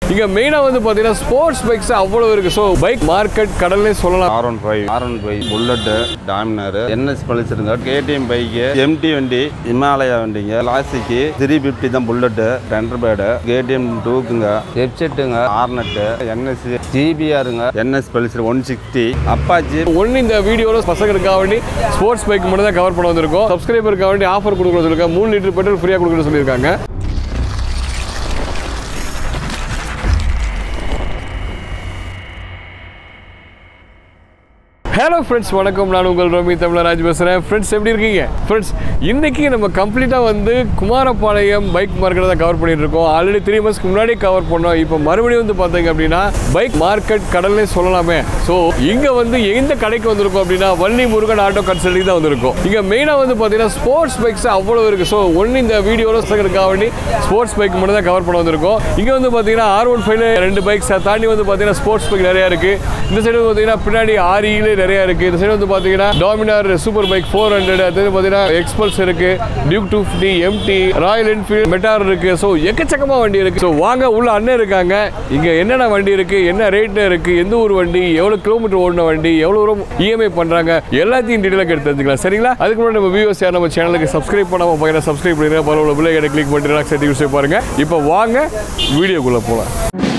இங்க மெயினா வந்து பாத்தீங்கன்னா ஸ்போர்ட்ஸ் பைக்ஸ் அவ்வளவு இருக்கு ஸோ பைக் மார்க்கெட் கடல்லே சொல்லலாம் R one five R one five bullet Dominar NS பழிச்சிருங்க கேடிஎம் பைக்கு எம்டி வண்டி இமாலயா வண்டிங்க கிளாசிக்கு த்ரீ ஃபிஃப்டி தான் புல்லட்டு டெண்டர் பேடு கேடிஎம் டூக்குங்க வெப்செட்டுங்க ஆர்னட்டு என்எஸ் ஜிபிஆருங்க NS Pulsar one sixty Apache ஒன்று இந்த வீடியோல பசங்களுக்காக வேண்டி ஸ்போர்ட்ஸ் பைக் மட்டும் தான் கவர் பண்ண வந்திருக்கோம் சப்ஸ்கிரைபருக்காக வேண்டி ஆஃபர் கொடுக்குறது சொல்லியிருக்காங்க மூணு லிட்டர் பெட்ரோல் ஃப்ரீயாக கொடுக்குறது சொல்லியிருக்காங்க ஹலோ ஃப்ரெண்ட்ஸ் வணக்கம் நான் உங்கள் ரோமி தமிழராஜ் பேசுகிறேன் ஃப்ரெண்ட்ஸ் எப்படி இருக்கீங்க ஃப்ரெண்ட்ஸ் இன்னைக்கு நம்ம கம்ப்ளீட்டாக வந்து குமாரபாளையம் பைக் மார்க்கெட்டை தான் கவர் பண்ணிட்டு இருக்கோம் ஆல்ரெடி த்ரீ மந்த்ஸ்க்கு முன்னாடி கவர் பண்ணோம் இப்போ மறுபடியும் வந்து பார்த்தீங்க அப்படின்னா பைக் மார்க்கெட் கடல்லே சொல்லலாமே ஸோ இங்கே வந்து எந்த கடைக்கு வந்திருக்கோம் அப்படின்னா வள்ளி முருகன் ஆட்டோ கன்சல்டிங் தான் வந்திருக்கோம் இங்கே மெயினாக வந்து பார்த்தீங்கன்னா ஸ்போர்ட்ஸ் பைக்ஸ் அவ்வளோ இருக்குது ஸோ ஒன்று இந்த வீடியோவில் பசங்களுக்காக வேண்டி ஸ்போர்ட்ஸ் பைக் மட்டும் தான் கவர் பண்ண வந்திருக்கோம் இங்கே வந்து பார்த்தீங்கன்னா ஆர் ஒன் ஃபைவ்ல ரெண்டு பைக்ஸ் தாண்டி வந்து பார்த்தீங்கன்னா ஸ்போர்ட்ஸ் பைக் நிறையா இருக்குது இந்த சைடு வந்து பார்த்தீங்கன்னா பின்னாடி ஆரியிலே நிறையா இருக்குது இந்த சைடு வந்து பார்த்தீங்கன்னா Dominar super bike four hundred அது வந்து பார்த்தீங்கன்னா எக்ஸ்பல்ஸ் இருக்குது Duke two fifty MT Royal Enfield Meteor இருக்குது ஸோ எக்கச்சக்கமாக வண்டி இருக்குது ஸோ வாங்க உள்ள அண்ணன் இருக்காங்க இங்கே என்னென்ன வண்டி இருக்குது என்ன ரேட்டில் இருக்குது எந்த ஊர் வண்டி எவ்வளோ கிலோமீட்டர் ஓடின வண்டி எவ்வளோ தூரம் இஎம்ஐ பண்ணுறாங்க எல்லாத்தையும் டீட்டெயிலாக எடுத்து தெரிஞ்சுக்கலாம் சரிங்களா அதுக்கு முன்னாடி நம்ம வியூஸ் யார் நம்ம சேனலுக்கு சப்ஸ்கிரைப் பண்ணாமல் பார்க்குறேன் சப்ஸ்கிரைப் பண்ணிடுங்க பரவாயில்ல பிள்ளை கிட்ட கிளிக் பண்ணிட்டு சேர்த்து யூஸ் பாருங்க இப்போ வாங்க வீடியோக்குள்ளே போகலாம்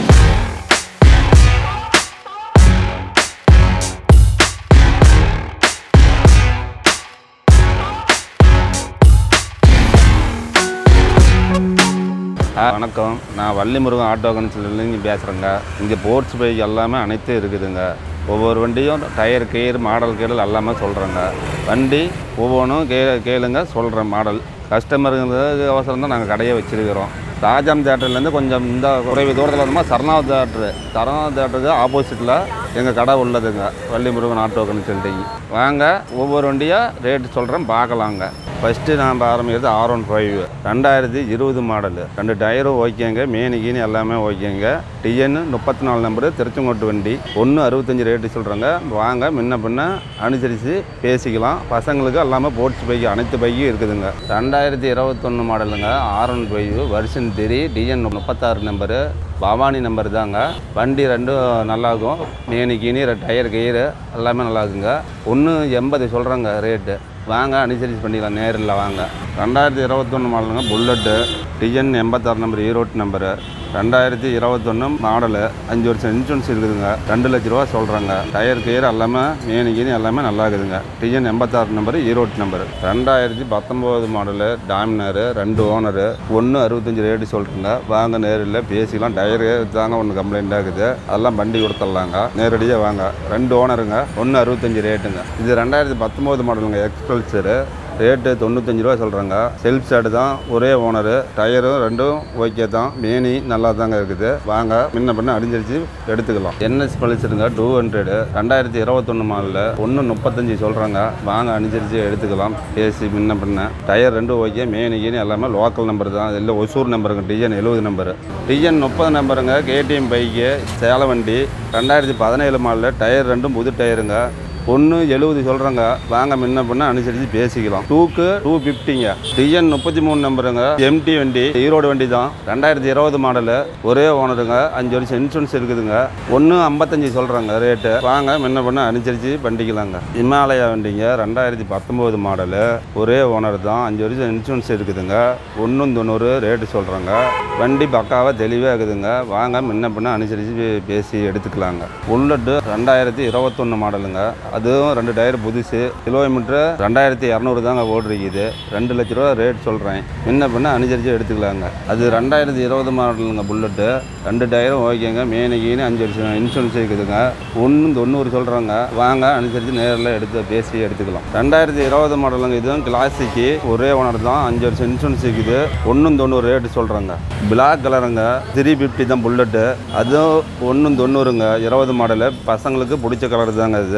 ஆ, வணக்கம் நான் வள்ளிமுருகன் ஆட்டோ கன்சல்லேருந்து பேசுகிறேங்க இங்கே ஸ்போர்ட்ஸ் பைக் எல்லாமே அனைத்தும் இருக்குதுங்க ஒவ்வொரு வண்டியும் டயர் கீர் மாடல் கீழ் எல்லாமே சொல்கிறேங்க வண்டி ஒவ்வொன்றும் கே கேளுங்க சொல்கிறேன் மாடல் கஸ்டமருங்கிறது அவசரம் தான் நாங்கள் கடையை வச்சுருக்கிறோம் ராஜாம் தேட்டர்லேருந்து கொஞ்சம் இந்த குறைவு தூரத்தில் இருந்தோமா சரணாவ் தேட்டரு சரணாவ் தேட்டருக்கு ஆப்போசிட்டில் எங்கள் கடை உள்ளதுங்க வள்ளிமுருகன் ஆட்டோ கன்சல்ட்டிங் வாங்க ஒவ்வொரு வண்டியாக ரேட்டு சொல்கிறேன் பார்க்கலாங்க ஃபஸ்ட்டு நாம் ஆரம்பிக்கிறது ஆர் ஒன் ஃபைவ் ரெண்டாயிரத்தி இருபது மாடலு ரெண்டு டயரும் ஓகேங்க மேனிகின்னு எல்லாமே ஓகேங்க டிஎன் முப்பத்தி நாலு நம்பரு திருச்செங்கோட்டு வண்டி ஒன்று அறுபத்தஞ்சு ரேட்டு சொல்கிறேங்க வாங்க முன்ன பின்ன அனுசரித்து பேசிக்கலாம் பசங்களுக்கு எல்லாமே ஸ்போர்ட்ஸ் பைக் அனைத்து பைக்கும் இருக்குதுங்க ரெண்டாயிரத்தி இருபத்தொன்று மாடலுங்க ஆர் ஒன் ஃபைவ் வருஷன் தெரி டிஎன் முப்பத்தாறு நம்பரு பவானி நம்பர் தாங்க வண்டி ரெண்டும் நல்லாயிருக்கும் மேனிக்கினி டயர் கயிறு எல்லாமே நல்லா இருக்குங்க ஒன்று எண்பது சொல்கிறேங்க ரேட்டு வாங்க அனுசரித்து பண்ணிக்கலாம் நேரில் வாங்க ரெண்டாயிரத்தி இருபத்தொன்று மாடலுங்க புல்லட்டு டிஎன் எண்பத்தாறு நம்பர் ஈரோட்டு நம்பரு ரெண்டாயிரத்தி இருபத்தொன்று மாடலு அஞ்சு வருஷம் இன்சூரன்ஸ் இருக்குதுங்க ரெண்டு லட்ச ரூபா சொல்கிறாங்க டயர் கயிறு எல்லாமே மேனிக்கினி எல்லாமே நல்லா இருக்குதுங்க டிஎன் எண்பத்தாறு நம்பர் ஈரோட்டு நம்பர் ரெண்டாயிரத்தி பத்தொம்போது மாடலு டாமினரு ரெண்டு ஓனரு ஒன்று அறுபத்தஞ்சு ரேட்டு சொல்கிறேங்க வாங்க நேரில் பேசிக்கலாம் டயரு தாங்க ஒன்று கம்ப்ளைண்ட் ஆகுது அதெல்லாம் வண்டி கொடுத்துடலாங்க நேரடியாக வாங்க ரெண்டு ஓனருங்க ஒன்று அறுபத்தஞ்சு ரேட்டுங்க இது ரெண்டாயிரத்தி பத்தொம்போது மாடலுங்க எக்ஸ்பல்சரு ரேட்டு தொண்ணூத்தஞ்சு ரூபா சொல்கிறாங்க செல்ஃப் ஸ்டார்ட் தான் ஒரே ஓனரு டயரும் ரெண்டும் ஓகே தான் மேனி நல்லா தாங்க இருக்குது வாங்க முன்ன பின்ன அடிஞ்சிருச்சு எடுத்துக்கலாம் என்எஸ் பழிச்சிருங்க டூ ஹண்ட்ரடு ரெண்டாயிரத்தி இருபத்தொன்று மாடலில் ஒன்று முப்பத்தஞ்சு சொல்கிறாங்க வாங்க அனுசரித்து எடுத்துக்கலாம் ஏசி முன்ன பின்ன டயர் ரெண்டும் ஓகே மேனிக்கின்னு எல்லாமே லோக்கல் நம்பர் தான் இல்லை ஒசூர் நம்பருங்க டிஎன் எழுபது நம்பரு டிஎன் முப்பது நம்பருங்க கேடிஎம் பைக்கு சேலம் வண்டி ரெண்டாயிரத்தி பதினேழு மாடலில் டயர் ரெண்டும் புது டயருங்க ஒன்று எழுபது சொல்கிறேங்க வாங்க முன்ன பண்ண அனுசரித்து பேசிக்கலாம் டூக்கு டூ ஃபிஃப்டிங்க டிஎன் முப்பத்தி மூணு நம்பருங்க எம்டி வண்டி ஈரோடு வண்டி தான் ரெண்டாயிரத்தி இருபது மாடலு ஒரே ஓனருங்க அஞ்சு வருஷம் இன்சூரன்ஸ் இருக்குதுங்க ஒன்று ஐம்பத்தஞ்சு சொல்கிறாங்க ரேட்டு வாங்க முன்ன பண்ண அனுசரித்து பண்ணிக்கலாங்க இமாலயா வண்டிங்க ரெண்டாயிரத்தி பத்தொம்போது மாடலு ஒரே ஓனர் தான் அஞ்சு வருஷம் இன்சூரன்ஸ் இருக்குதுங்க ஒன்றும் தொண்ணூறு ரேட்டு சொல்கிறாங்க வண்டி பக்காவாக தெளிவாக இருக்குதுங்க வாங்க முன்ன பண்ண அனுசரித்து பேசி எடுத்துக்கலாங்க புல்லட்டு ரெண்டாயிரத்தி இருபத்தொன்று மாடலுங்க அதுவும் ரெண்டு டயர் புதுசு கிலோமீட்டர் ரெண்டாயிரத்தி இரநூறு தாங்க ஓடிருக்குது ரெண்டு லட்ச ரூபா ரேட் சொல்கிறேன் முன்ன பின்ன அனுசரித்து எடுத்துக்கலாங்க அது ரெண்டாயிரத்தி இருபது மாடலுங்க புல்லட்டு ரெண்டு டயரும் ஓகேங்க மேனிக்கின்னு அஞ்சு வருஷம் இன்சூரன்ஸ் இருக்குதுங்க ஒன்று தொண்ணூறு சொல்கிறாங்க வாங்க அனுசரித்து நேரில் எடுத்து பேசி எடுத்துக்கலாம் ரெண்டாயிரத்தி இருபது மாடலுங்க இதுவும் கிளாசிக்கு ஒரே ஓனர் தான் அஞ்சு வருஷம் இன்சூரன்ஸ் இருக்குது ஒன்றும் தொண்ணூறு ரேட்டு சொல்கிறாங்க பிளாக் கலருங்க த்ரீ ஃபிஃப்டி தான் புல்லட்டு அதுவும் ஒன்றும் தொண்ணூறுங்க இருபது மாடலு பசங்களுக்கு பிடிச்ச கலர் தாங்க இது டபுள்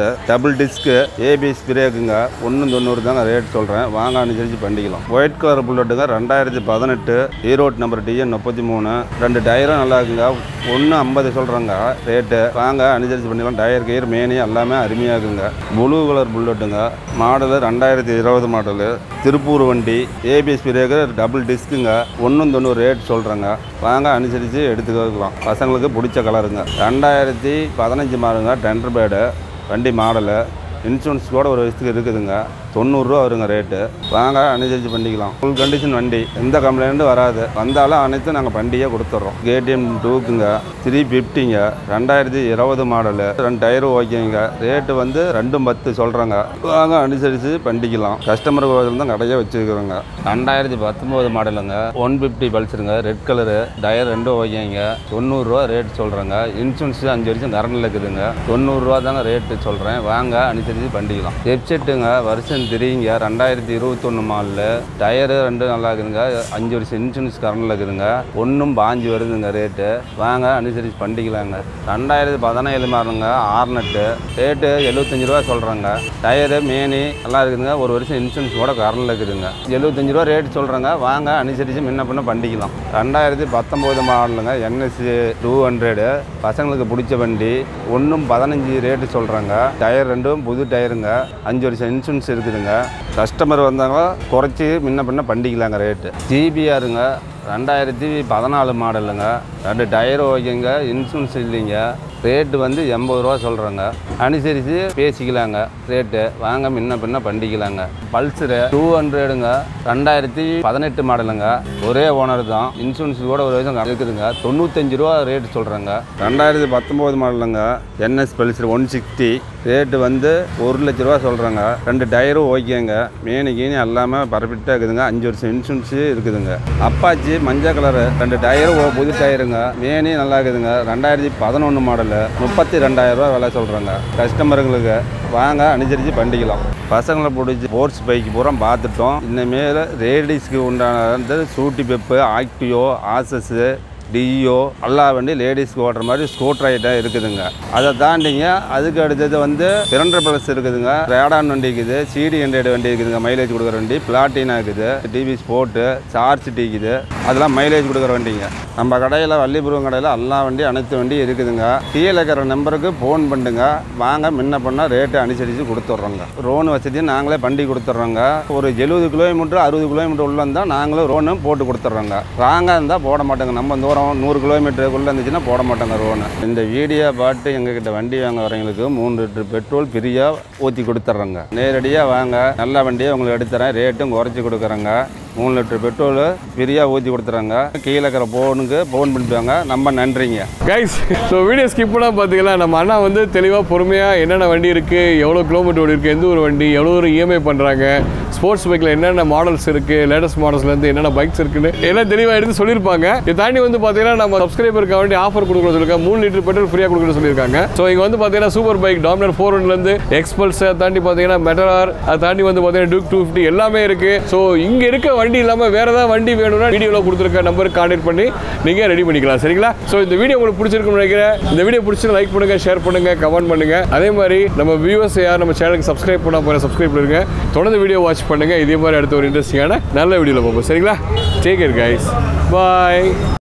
டபுள் டிஸ்க்கு ஏபிஎஸ் பிரேக்குங்க ஒன்று தொண்ணூறு தாங்க ரேட் சொல்கிறேன் வாங்க அனுசரித்து பண்ணிக்கலாம் ஒயிட் கலர் புல்லட்டுங்க ரெண்டாயிரத்தி பதினெட்டு ஈரோடு நம்பர் டிஎன் முப்பத்தி மூணு ரெண்டு டயரும் நல்லா இருக்குங்க ஒன்று ஐம்பது சொல்கிறேங்க ரேட்டு வாங்க அனுசரித்து பண்ணிக்கலாம் டயர் கயிறு மேனி எல்லாமே அருமையாக இருக்குங்க ப்ளூ கலர் புல்லட்டுங்க மாடலு ரெண்டாயிரத்தி இருபது மாடலு திருப்பூர் வண்டி ஏபிஎஸ் பிரேக்கு டபுள் டிஸ்க்குங்க ஒன்று தொண்ணூறு ரேட் சொல்கிறேங்க வாங்க அனுசரித்து எடுத்துக்கலாம் பசங்களுக்கு பிடிச்ச கலருங்க ரெண்டாயிரத்தி பதினஞ்சு மாடுங்க டெண்டர் பேடு வண்டி மாடலு இன்சூரன்ஸ் கூட ஒரு வருஷத்துக்கு இருக்குதுங்க தொண்ணூறுரூவா வருங்க ரேட்டு வாங்க அனுசரித்து பண்ணிக்கலாம் ஃபுல் கண்டிஷன் வண்டி எந்த கம்ப்ளைண்ட்டும் வராது வந்தாலும் அனைத்தும் நாங்கள் வண்டியே கொடுத்துட்றோம் கேடிஎம் டூக்குங்க த்ரீ ஃபிஃப்டிங்க ரெண்டாயிரத்தி இருபது மாடலு ரெண்டு டயரும் ஓகேங்க ரேட்டு வந்து ரெண்டும் பத்து சொல்கிறாங்க வாங்க அனுசரித்து பண்ணிக்கலாம் கஸ்டமர் கோவில் தான் கடையே வச்சுருக்குறோங்க ரெண்டாயிரத்தி பத்தொம்போது மாடலுங்க ஒன் ஃபிஃப்டி பல்சருங்க ரெட் கலரு டயர் ரெண்டும் ஓகேங்க தொண்ணூறுரூவா ரேட் சொல்கிறேங்க இன்சூரன்ஸ் அஞ்சு வருஷம் கரண்டில் இருக்குதுங்க தொண்ணூறுரூவா தாங்க ரேட்டு சொல்கிறேன் வாங்க அனுசரித்து பண்ணிக்கலாம் வெப்செட்டுங்க வருஷம் தெரியுங்க ரெண்டாயிரத்தி இருபத்தொன்று மாடலு டயரு ரெண்டும் நல்லா இருக்குதுங்க அஞ்சு வருஷம் இன்சூரன்ஸ் கரண்டில் இருக்குதுங்க ஒன்றும் பாஞ்சு வருதுங்க ரேட்டு வாங்க அனுசரித்து பண்ணிக்கலாங்க ரெண்டாயிரத்தி பதினேழு மாடலுங்க ஆர்னட்டு ரேட்டு எழுபத்தஞ்சு ரூபா சொல்கிறாங்க டயரு மேனி நல்லா இருக்குதுங்க ஒரு வருஷம் இன்சூரன்ஸ் கூட கரண்டில் இருக்குதுங்க எழுபத்தஞ்சு ரூபா ரேட் சொல்கிறாங்க வாங்க அனுசரித்து முன்ன பின்ன பண்ணிக்கலாம் ரெண்டாயிரத்தி பத்தொம்போது மாடலுங்க என்எஸ்சி டூ ஹண்ட்ரடு பசங்களுக்கு பிடிச்ச வண்டி ஒன்றும் பதினஞ்சு ரேட்டு சொல்கிறாங்க டயர் ரெண்டும் புது டயருங்க அஞ்சு வருஷம் இன்சூரன்ஸ் இருக்குதுங்க கஸ்டமர் வந்தாங்க குறைச்சி முன்ன பின்ன பண்ணிக்கலாங்க ரேட்டு ஜிபிஆருங்க ரெண்டாயிரத்தி பதினாலு மாடலுங்க ரெண்டு டயர் ஓகேங்க இன்சூரன்ஸ் இல்லைங்க ரேட்டு வந்து எண்பது ரூபா சொல்கிறேங்க அனுசரித்து பேசிக்கலாங்க ரேட்டு வாங்க முன்ன பின்ன பண்ணிக்கலாங்க பல்சரு டூ ஹண்ட்ரடுங்க ரெண்டாயிரத்தி பதினெட்டு மாடலுங்க ஒரே ஓனர் தான் இன்சூரன்ஸ் கூட ஒரு வருஷம் இருக்குதுங்க தொண்ணூத்தஞ்சு ரூபா ரேட்டு சொல்கிறேங்க ரெண்டாயிரத்தி பத்தொம்போது மாடலுங்க NS Pulsar one sixty rate வந்து ஒரு லட்ச ரூபா சொல்கிறாங்க ரெண்டு டயரும் ஓகேங்க மேனி கீனி எல்லாமே பர்ஃபெக்டாக இருக்குதுங்க அஞ்சு வருஷம் இன்சூரன்ஸு இருக்குதுங்க அப்பாச்சி மஞ்சள் கலரு ரெண்டு டயரும் ஓ- புது டயருங்க மேனி நல்லா இருக்குதுங்க ரெண்டாயிரத்தி பதினொன்று மாடலு முப்பத்தி ரெண்டாயிரம் ரூபா விலை சொல்கிறாங்க கஸ்டமருங்களுக்கு வாங்க அனுசரித்து பண்ணிக்கலாம் பசங்களை பிடிச்சி ஸ்போர்ட்ஸ் பைக் பூரா பார்த்துட்டோம் இனிமேல் லேடிஸ்க்கு உண்டான வந்து சூட்டி பெப்பு ஆக்டிவோ ஆசஸ்ஸு டியோ எல்லா வண்டி லேடிஸ்க்கு ஓட்டுற மாதிரி ஸ்கூட்டர் ஐட்டம் இருக்குதுங்க அதை தாண்டிங்க அதுக்கு அடுத்தது வந்து சிலிண்டர் ப்ளஸ் இருக்குதுங்க ரேடான் வண்டி இருக்குது சிடி ஹண்ட்ரட் வண்டி இருக்குதுங்க மைலேஜ் கொடுக்குற வண்டி பிளாட்டினா இருக்குது டிவி ஸ்போர்ட்டு சார்ஜ் இருக்குது அதெல்லாம் மைலேஜ் கொடுக்குற வண்டிங்க நம்ம கடையில் வள்ளிபுரம் கடையில் எல்லா வண்டி அனைத்து வண்டி இருக்குதுங்க கீழே இருக்கிற நம்பருக்கு ஃபோன் பண்ணுங்க வாங்க முன்ன பண்ணால் ரேட்டு அனுசரித்து கொடுத்துட்றோங்க ரோன் வசதியும் நாங்களே வண்டி கொடுத்துட்றோங்க ஒரு எழுபது கிலோமீட்டர் அறுபது கிலோமீட்டர் உள்ள இருந்தால் நாங்களும் ரோனும் போட்டு கொடுத்துட்றோங்க ராங்காக இருந்தால் போட மாட்டோங்க நம்ம தூரம் நூறு கிலோமீட்டருக்குள்ளே இருந்துச்சுன்னா போட மாட்டோங்க ரோனு இந்த வீடியோ பார்த்து எங்ககிட்ட வண்டி வாங்க வரவங்களுக்கு மூணு லிட்டர் பெட்ரோல் ஃப்ரீயாக ஊற்றி கொடுத்துட்றோங்க நேரடியாக வாங்க நல்ல வண்டியை உங்களுக்கு எடுத்துறேன் ரேட்டும் குறைச்சி கொடுக்குறேங்க மூணு லிட்டர் பெட்ரோல் ஃப்ரீயாக ஊற்றி கொடுத்துறாங்க கீழே இருக்கிற ஃபோனுக்கு ஃபோன் பண்ணிப்பாங்க நம்ம நன்றிங்க கைஸ் ஸோ வீடியோ ஸ்கிப் பண்ணால் பார்த்தீங்களா நம்ம அண்ணா வந்து தெளிவாக பொறுமையாக என்னென்ன வண்டி இருக்குது எவ்வளோ கிலோமீட்டர் ஓடி இருக்குது எந்த ஒரு வண்டி எவ்வளோ ஒரு இஎம்ஐ பண்ணுறாங்க ஸ்போர்ட்ஸ் பைக்கில் என்னென்ன மாடல்ஸ் இருக்குது லேட்டஸ்ட் மாடல்ஸ்லேருந்து என்னென்ன பைக்ஸ் இருக்குன்னு எல்லாம் தெளிவாக எடுத்து சொல்லியிருப்பாங்க இதை தாண்டி வந்து பார்த்தீங்கன்னா நம்ம சப்ஸ்கிரைபருக்கு வேண்டி ஆஃபர் கொடுக்கணும் சொல்லியிருக்காங்க மூணு லிட்டர் பெட்ரோல் ஃப்ரீயாக கொடுக்கணும்னு சொல்லியிருக்காங்க ஸோ இங்கே வந்து பார்த்தீங்கன்னா சூப்பர் பைக் டாமினர் ஃபோர் ஒன்லேருந்து எக்ஸ்பல்ஸ் அதை தாண்டி பார்த்தீங்கன்னா மெட்டரார் அதை தாண்டி வந்து பார்த்தீங்கன்னா டூக் டூ ஃபிஃப்டி எல்லாமே இருக்குது ஸோ இங்கே இருக்க வண்டி இல்லாமல் வேறு ஏதாவது வண்டி வேணும்னா வீடியோவில் கொடுத்துருக்க நம்பருக்கு கான்டாக்ட் பண்ணி நீங்கள் ரெடி பண்ணிக்கலாம் சரிங்களா ஸோ இந்த வீடியோ உங்களுக்கு பிடிச்சிருக்குன்னு நினைக்கிறேன் இந்த வீடியோ பிடிச்சி லைக் பண்ணுங்க ஷேர் பண்ணுங்க கமெண்ட் பண்ணுங்க அதே மாதிரி நம்ம வியூவர்ஸ் யார் நம்ம சேனலுக்கு சப்ஸ்கிரைப் பண்ணா போகிற சப்ஸ்கிரைப் பண்ணுங்க தொடர்ந்து வீடியோ வாட்ச் பண்ணுங்க இதே மாதிரி அடுத்த ஒரு இன்ட்ரெஸ்டிங்கான நல்ல வீடியோவில் பார்ப்போம் சரிங்களா டேக் கேர் கைஸ் பாய்